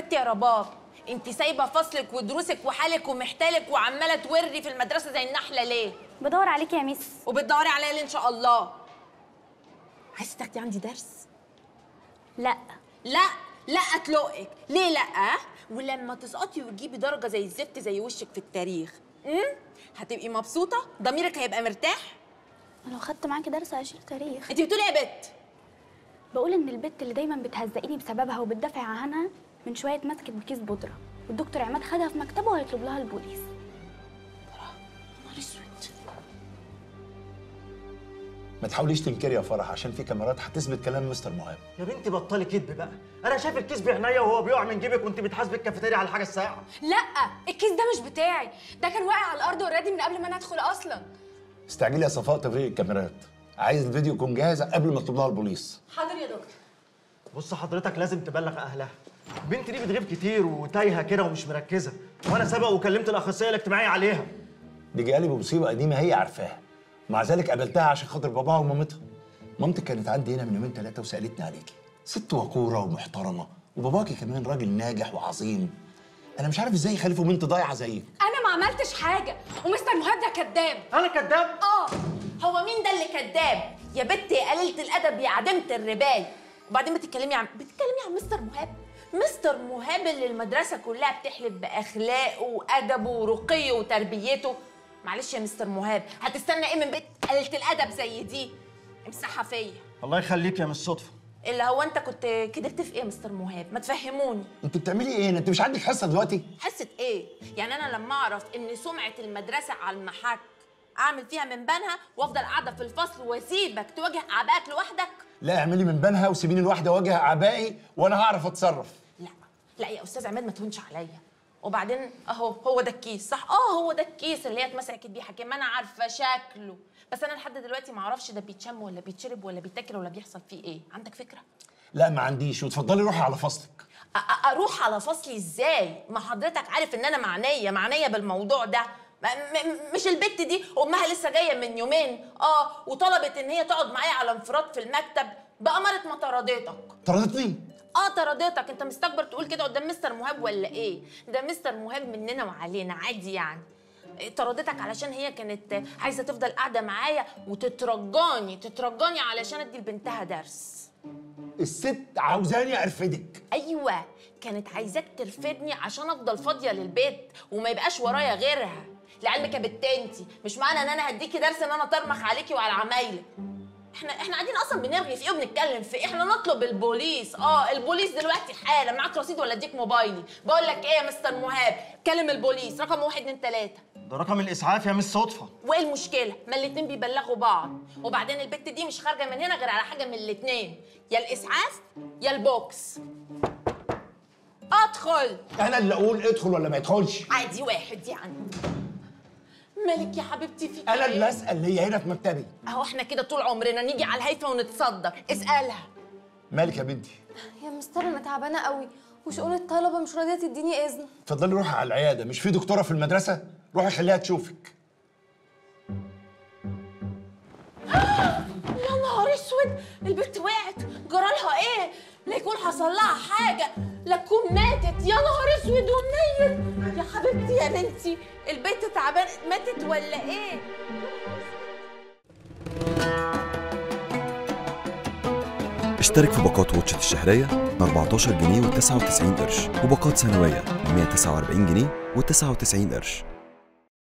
بنتي يا رباب انت سايبه فصلك ودروسك وحالك ومحتالك وعماله توري في المدرسه زي النحله ليه بدور عليك يا ميس وبتدوري عليا ليه ان شاء الله عايزه تاخدي عندي درس لا لا لا اطلقك ليه لا ولما تسقطي وتجيبي درجه زي الزفت زي وشك في التاريخ امم هتبقي مبسوطه ضميرك هيبقى مرتاح لو خدت معاكي درس هشيل تاريخ انت بتقولي يا بت بقول ان البت اللي دايما بتهزقيني بسببها وبتدافع عنها من شويه مسكت بكيس بودره والدكتور عماد خدها في مكتبه وهيطلب لها البوليس نهار اسود ما تحاوليش تنكري يا فرح عشان في كاميرات هتثبت كلام مستر مهاب يا بنتي بطلي كدب بقى انا شايف الكيس بعينيا وهو بيقع من جيبك وانت بتحاسبي الكافيتيريا على الحاجه الساقعه لا الكيس ده مش بتاعي ده كان واقع على الارض اوريدي من قبل ما انا ادخل اصلا استعجلي يا صفاء تفريق الكاميرات عايز الفيديو يكون جاهز قبل ما اطلب لها البوليس حاضر يا دكتور بص حضرتك لازم تبلغ اهلها بنتي دي بتغيب كتير وتايهه كده ومش مركزه وانا سبق وكلمت الاخصائيه الاجتماعيه عليها دي جالي بمصيبه قديمه هي عارفاها مع ذلك قابلتها عشان خاطر باباها ومامتها مامتك كانت عندي هنا من يومين ثلاثه وسالتني عليكي ست وقوره ومحترمه وباباكي كمان راجل ناجح وعظيم انا مش عارف ازاي يخلفوا بنت ضايعه زيك انا ما عملتش حاجه ومستر مهاب ده كذاب انا كداب اه هو مين ده اللي كذاب يا بنتي يا قليله الادب يا عديمه الرباية وبعدين بتتكلمي عن بتتكلمي عن مستر مهاب مستر مهاب اللي المدرسه كلها بتحلف باخلاقه وادبه ورقيه وتربيته معلش يا مستر مهاب هتستنى ايه من بنت قليله الادب زي دي امسحها فيا الله يخليك يا مش صدفه اللي هو انت كنت كدبت في ايه يا مستر مهاب ما تفهموني انت بتعملي ايه انت مش عندك حصه دلوقتي حاسه ايه يعني انا لما اعرف ان سمعه المدرسه على المحك اعمل فيها من بنها وافضل قاعده في الفصل واسيبك تواجه اعبائك لوحدك لا اعملي من بنها وسيبيني لوحدي اواجه اعبائي وانا هعرف اتصرف لا لا يا استاذ عماد ما تهونش عليا وبعدين اهو هو ده الكيس صح اه هو ده الكيس اللي هي اتمسكت بيه حكيم انا عارفه شكله بس انا لحد دلوقتي ما اعرفش ده بيتشم ولا بيتشرب ولا بيتاكل ولا بيحصل فيه ايه عندك فكره لا ما عنديش وتفضلي روحي على فصلك أ- أ- اروح على فصلي ازاي ما حضرتك عارف ان انا معنيه معنيه بالموضوع ده م- م- مش البت دي امها لسه جايه من يومين اه وطلبت ان هي تقعد معايا على انفراد في المكتب بأمارة ما طردتك طردتني اه طردتك انت مستكبر تقول كده قدام مستر مهاب ولا ايه ده مستر مهاب مننا وعلينا عادي يعني طردتك علشان هي كانت عايزه تفضل قاعده معايا وتترجاني تترجاني علشان ادي لبنتها درس الست عاوزاني ارفدك ايوه كانت عايزاك ترفدني عشان افضل فاضيه للبيت وما يبقاش ورايا غيرها لعلمك يا بت انتي مش معنى ان انا هديكي درس ان انا طرمخ عليكي وعلى عمايلك احنا احنا قاعدين اصلا بنرغي في ايه وبنتكلم في ايه احنا نطلب البوليس اه البوليس دلوقتي حالا معاك رصيد ولا اديك موبايلي بقول لك ايه يا مستر مهاب كلم البوليس رقم واحد اتنين تلاته ده رقم الاسعاف يا مش صدفه وايه المشكله ما الاتنين بيبلغوا بعض وبعدين البت دي مش خارجه من هنا غير على حاجه من الاتنين يا الاسعاف يا البوكس ادخل انا اللي اقول ادخل ولا ما يدخلش عادي واحد يعني مالك يا حبيبتي في انا إيه؟ اللي اسال هي هنا في مكتبي اهو احنا كده طول عمرنا نيجي على الهيفا ونتصدق اسالها مالك يا بنتي يا مستر انا تعبانه قوي وشؤون الطلبه مش راضيه تديني اذن اتفضلي روحي على العياده مش في دكتوره في المدرسه روحي خليها تشوفك يا نهار اسود البنت وقعت جرالها ايه لا يكون حصل لها حاجه لا تكون ماتت يا نهار اسود ومنيل يا حبيبتي يا بنتي البنت تعبان ماتت ولا ايه اشترك في باقات واتشت الشهرية ب 14 جنيه و99 قرش وباقات سنوية ب 149 جنيه و99 قرش